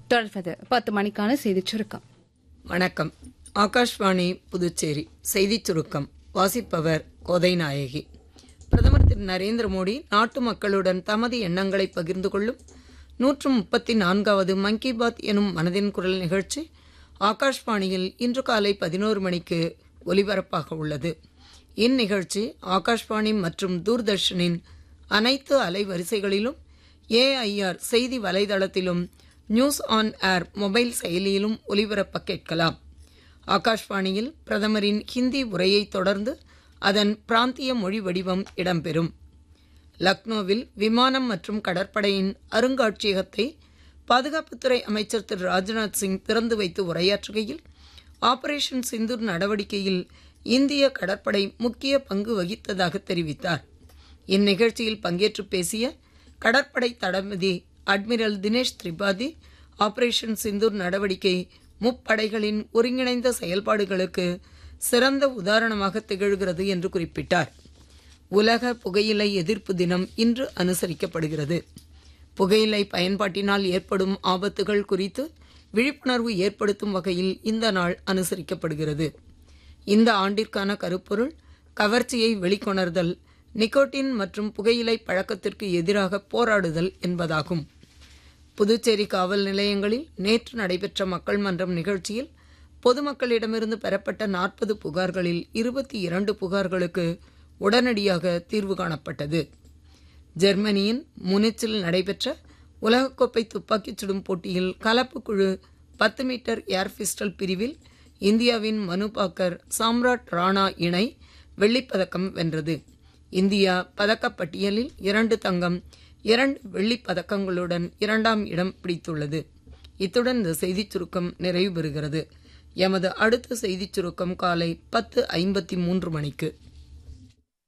தொடர்வது பத்து மணிக்கான செய்திச் சுருக்கம் வணக்கம் ஆகாஷ்வாணி புதுச்சேரி செய்திச் சுருக்கம் வாசிப்பவர் கோதை நாயகி பிரதமர் திரு நரேந்திர மோடி நாட்டு மக்களுடன் தமது எண்ணங்களை பகிர்ந்து கொள்ளும் நூற்று முப்பத்தி நான்காவது மன் கி பாத் எனும் மனதின் குரல் நிகழ்ச்சி ஆகாஷ்வாணியில் இன்று காலை பதினோரு மணிக்கு ஒலிபரப்பாக உள்ளது இந்நிகழ்ச்சி ஆகாஷ்வாணி மற்றும் தூர்தர்ஷனின் அனைத்து அலைவரிசைகளிலும் ஏஐஆர் செய்தி வலைதளத்திலும் நியூஸ் ஆன் ஏர் மொபைல் செயலியிலும் ஒலிபரப்ப கேட்கலாம் ஆகாஷ்வாணியில் பிரதமரின் ஹிந்தி உரையை தொடர்ந்து அதன் பிராந்திய மொழி வடிவம் இடம்பெறும் லக்னோவில் விமானம் மற்றும் கடற்படையின் அருங்காட்சியகத்தை பாதுகாப்புத்துறை அமைச்சர் திரு ராஜ்நாத் சிங் திறந்து வைத்து உரையாற்றுகையில் ஆபரேஷன் சிந்தூர் நடவடிக்கையில் இந்திய கடற்படை முக்கிய பங்கு வகித்ததாக தெரிவித்தார் இந்நிகழ்ச்சியில் பங்கேற்று பேசிய கடற்படை தளபதி அட்மிரல் தினேஷ் திரிபாதி ஆபரேஷன் சிந்தூர் நடவடிக்கை முப்படைகளின் ஒருங்கிணைந்த செயல்பாடுகளுக்கு சிறந்த உதாரணமாக திகழ்கிறது என்று குறிப்பிட்டார் உலக புகையிலை எதிர்ப்பு தினம் இன்று அனுசரிக்கப்படுகிறது புகையிலை பயன்பாட்டினால் ஏற்படும் ஆபத்துகள் குறித்து விழிப்புணர்வு ஏற்படுத்தும் வகையில் இந்த நாள் அனுசரிக்கப்படுகிறது இந்த ஆண்டிற்கான கருப்பொருள் கவர்ச்சியை வெளிக்கொணர்தல் நிக்கோட்டின் மற்றும் புகையிலை பழக்கத்திற்கு எதிராக போராடுதல் என்பதாகும் புதுச்சேரி காவல் நிலையங்களில் நேற்று நடைபெற்ற மக்கள் மன்றம் நிகழ்ச்சியில் பொதுமக்களிடமிருந்து பெறப்பட்ட நாற்பது புகார்களில் இருபத்தி இரண்டு புகார்களுக்கு உடனடியாக தீர்வு காணப்பட்டது ஜெர்மனியின் முனிச்சில் நடைபெற்ற உலகக்கோப்பை துப்பாக்கிச் சுடும் போட்டியில் கலப்பு குழு பத்து மீட்டர் ஏர் பிஸ்டல் பிரிவில் இந்தியாவின் மனு பாக்கர் சாம்ராட் ராணா இணை வெள்ளிப்பதக்கம் வென்றது இந்தியா பதக்கப்பட்டியலில் இரண்டு தங்கம் இரண்டு வெள்ளிப் பதக்கங்களுடன் இரண்டாம் இடம் பிடித்துள்ளது இத்துடன் இந்த செய்திச் சுருக்கம் நிறைவு பெறுகிறது எமது அடுத்த செய்திச் சுருக்கம் காலை பத்து ஐம்பத்தி மூன்று மணிக்கு